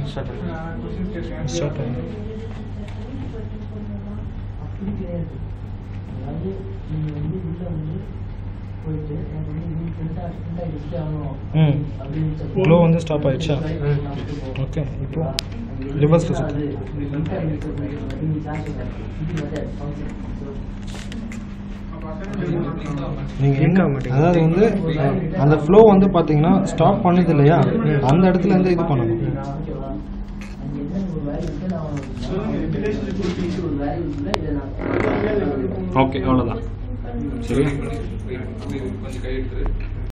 Start பண்ணுங்க start ஆகும் அப்படி கிடையாது அதாவது நீங்க வந்து உள்ள வந்து போயிட்டு எனக்கு வந்து இது print ஆ- print ஆயிடுச்சு ஆகணும் ம் அப்படின்னு சொல்லி- Glow வந்து stop ஆயிடுச்சா? ம். ஓகே இப்போ reverse ல சுத்து. அது print ஆயிடுச்சு அப்படின்னு நீங்க class ல இது வந்து function. நீங்கள் Link என்ன ஆக மாட்டேங்குது. அதாவது வந்து அந்த ஃப்ளோ வந்து பார்த்தீங்கன்னா ஸ்டாப் பண்ணுது இல்லையா அந்த இடத்துல இருந்து இது பண்ணணும் ஓகேவா? அங்க என்ன ஒரு value இருக்கு, நான் ஒரு value இருக்குல்ல, இதை நான் ஓகே அவ்வளோதான் சரியா கொஞ்சம் கை எடுத்துரு